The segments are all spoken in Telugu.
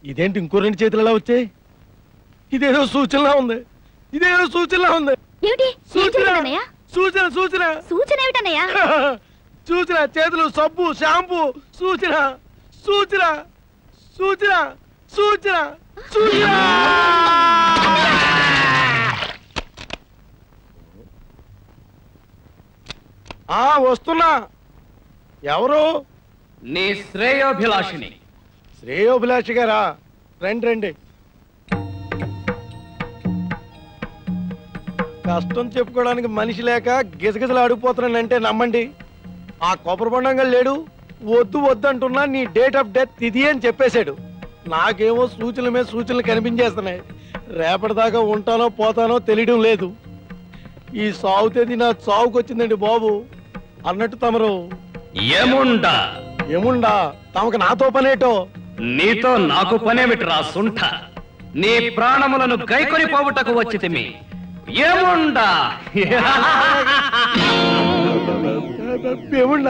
ఇదేంటి ఇంకో రెండు చేతులు ఎలా వచ్చాయి ఇదేదో సూచనలా ఉంది ఇదేదో సూచనలా ఉంది ఏమిటి ఏం సూచన జరిగిందన్నయ్య సూచన సూచన సూచన ఏమిటన్నయ్య సూచన చేతులు సబ్బు షాంపూ సూచన సూచన సూచన సూచన సూచన ఆ వస్తున్నా ఎవరు నీ శ్రేయోభిలాషిని శ్రేయోభిలాషి గారా రండి రండి కష్టం చెప్పుకోవడానికి మనిషి లేక గిజగిజలు అడిగిపోతున్నానంటే నమ్మండి ఆ కొబ్బరి బొండంగా లేడు వద్దు వద్దు అంటున్నా నీ డేట్ ఆఫ్ డెత్ ఇది అని చెప్పేశాడు నాకేమో సూచనల మీద సూచనలు కనిపించేస్తున్నాయి రేపటిదాకా ఉంటానో పోతానో తెలియడం లేదు ఈ సావు తేదీ నా చావుకు వచ్చిందండి బాబు అన్నట్టు తమరు ఏముండా ఏముండా తమకు నాతో పనేటో నీతో నాకు పనేమిటిరా సుంఠ నీ ప్రాణములను గైకొని పోవుటకు వచ్చితిమి ఏముండా ఏముండా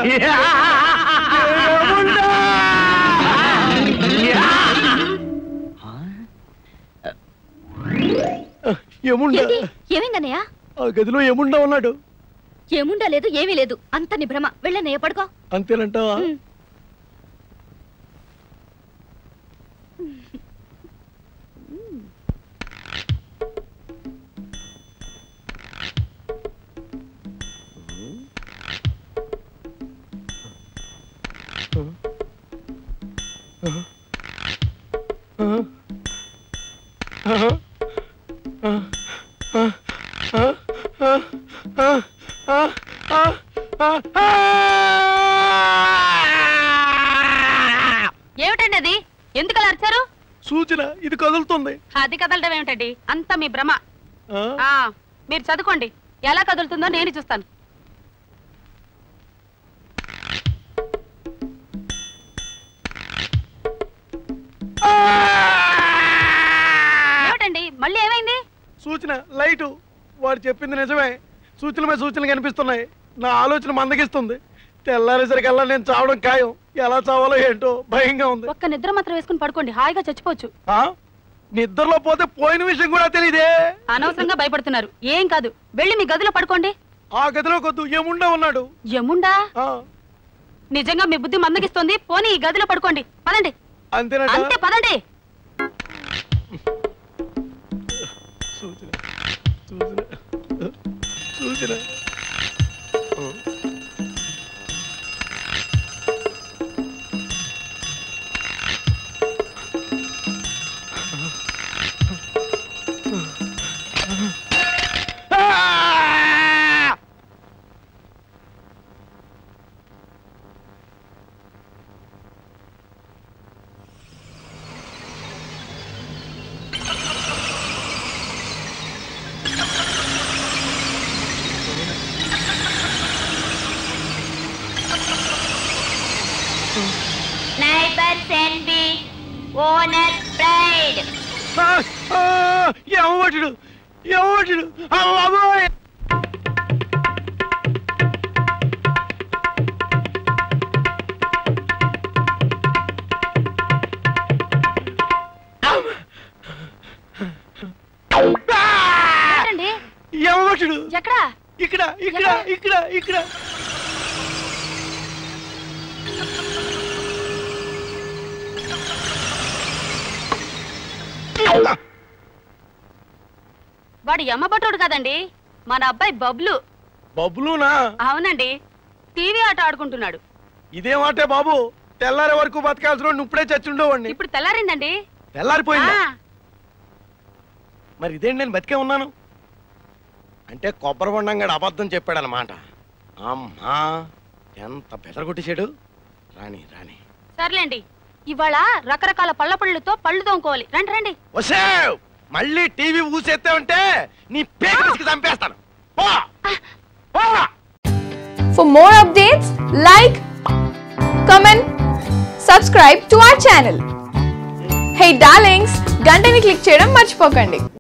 ఏముండా ఏమిటి ఏమైందన్నయ్య ఆ గదిలో ఏముండా ఉన్నాడు ఏముండా లేదు ఏమీ లేదు అంత నీ భ్రమ వెళ్ళన్నయ్య పడుకో అంతేనంటావా ఉమ్. ఏమిటండి అది ఎందుకు అలా అరిచారు సూచన ఇది కదులుతుంది అది కదలడం ఏమిటండి అంత మీ భ్రమ ఆ? ఆ మీరు చదువుకోండి ఎలా కదులుతుందో నేను చూస్తాను ఏమిటండి మళ్ళీ ఏమైంది సూచన లైటు వాడు చెప్పింది నిజమే సూచనల మీద సూచనలు కనిపిస్తున్నాయి నా ఆలోచన మందగిస్తుంది తెల్లారేసరికల్లా నేను చావడం ఖాయం ఎలా చావాలో ఏంటో భయంగా ఉంది ఒక్క నిద్ర మాత్రం వేసుకుని పడుకోండి హాయిగా చచ్చిపోవచ్చు ఆ? నిద్రలో పోతే పోయిన విషయం కూడా తెలియదే అనవసరంగా భయపడుతున్నారు ఏం కాదు వెళ్ళి మీ గదిలో పడుకోండి ఆ గదిలో కొద్దు ఏముండా ఉన్నాడు యముండా ఆ, నిజంగా మీ బుద్ధి మందగిస్తోంది పోనీ ఈ గదిలో పడుకోండి పదండి అంతేనట అంతే పదండి సూచన సూచన సూచన నైబర్స్ ఎన్బి ఓనర్ ప్రైడ్ ఎవడు ఎవడు అమ్మాయి ఏంటండి ఎవడు ఎక్కడా ఇక్కడ ఇక్కడ ఇక్కడ ఇక్కడ వాడు యమ్మబట్టుడు కదండి మన అబ్బాయి బబ్లు బబ్బులునా అవునండి టీవీ ఆట ఆడుకుంటున్నాడు ఇదేమాటే బాబు తెల్లారే వరకు బతకాల్సిన వాడిని ఇప్పుడే చచ్చుండేవాడిని ఇప్పుడు తెల్లారిందండి తెల్లారిపోయిందా ఆ, మరి ఇదేంటి నేను బతికే ఉన్నాను అంటే కొబ్బరి బొండంగాడు అబద్ధం చెప్పాడనమాట అమ్మా ఎంత బెదరగొట్టేశాడు రాణి రాణి సర్లేండి ఇవాళ రకరకాల పళ్ళ పళ్ళుతో పళ్ళు తోముకోవాలి రండి రండి వసేవ్ మళ్ళీ టీవీ ఊసేస్తే ఉంటే నీ పేక పిసికి చంపేస్తాను పో! పో! For more updates, like, comment, subscribe to our channel. Hey darlings, గంటని click చేయడం మర్చిపోకండి